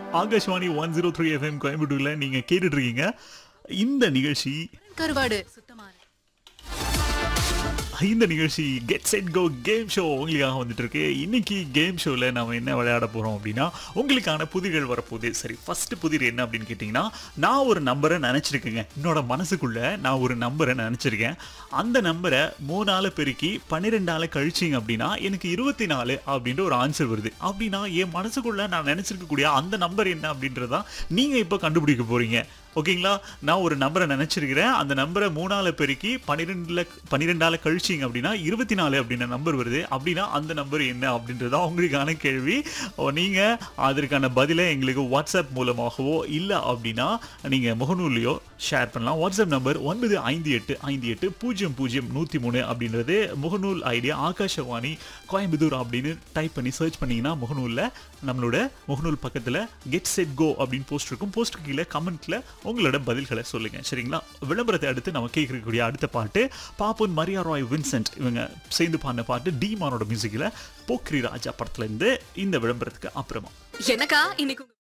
Akashvani one zero three FM கோயம்புத்தூர்ல நீங்க கேட்டுட்டு இருக்கீங்க இந்த நிகழ்ச்சி கருவாடு சுத்தமான இந்த நிகழ்ச்சி get set go game show உங்களுக்காக வந்துட்டு இருக்கு இன்னைக்கு கேம் ஷோவில் நம்ம என்ன விளையாட போகிறோம் அப்படின்னா உங்களுக்கான புதிர்கள் வரப்போகுது சரி ஃபர்ஸ்ட் புதிர் என்ன அப்படின்னு கேட்டிங்கன்னா நான் ஒரு நம்பரை நினச்சிருக்கேங்க என்னோட மனசுக்குள்ள நான் ஒரு நம்பரை நினச்சிருக்கேன் அந்த நம்பரை மூணால பெருக்கி பன்னிரெண்டால கழிச்சிங்க அப்படின்னா எனக்கு இருபத்தி நாலு அப்படின்ற ஒரு ஆன்சர் வருது அப்படின்னா என் மனசுக்குள்ள நான் நினச்சிருக்கக்கூடிய அந்த நம்பர் என்ன அப்படின்றதான் நீங்கள் இப்போ கண்டுபிடிக்க போறீங்க ஓகேங்களா நான் ஒரு நம்பரை நினச்சிருக்கிறேன் அந்த நம்பரை மூணால பெருக்கி பன்னிரெண்டுல பன்னிரெண்டால கழிச்சிங்க அப்படின்னா இருபத்தி நாலு அப்படின்ற நம்பர் வருது அப்படின்னா அந்த நம்பர் என்ன அப்படின்றது தான் உங்களுக்கான கேள்வி ஓ, நீங்க அதற்கான பதிலை எங்களுக்கு வாட்ஸ்அப் மூலமாகவோ இல்லை அப்படின்னா நீங்க முகநூல்லையோ ஷேர் பண்ணலாம் வாட்ஸ்அப் நம்பர் ஒன்பது ஐந்து எட்டு ஐந்து எட்டு பூஜ்ஜியம் பூஜ்ஜியம் நூற்றி மூணு அப்படின்றது முகநூல் ஐடியா ஆகாஷவாணி கோயம்புத்தூர் அப்படின்னு டைப் பண்ணி சர்ச் பண்ணீங்கன்னா முகநூலில் நம்மளோட முகநூல் பக்கத்தில் கெட் செட் கோ அப்படின்னு போஸ்ட் இருக்கும் போஸ்ட் கீழே கமெண்ட்ல உங்களோட பதில்களை சொல்லுங்க சரிங்களா விளம்பரத்தை அடுத்து நம்ம கேட்கக்கூடிய அடுத்த பாட்டு பாப்பன் மரியா ராய் வின்சென்ட் இவங்க சேர்ந்து பாடின பாட்டு டி மானோட மியூசிக்கில் போக்ரி ராஜா படத்துல இருந்து இந்த விளம்பரத்துக்கு அப்புறமா எனக்கா இன்னைக்கு உங்க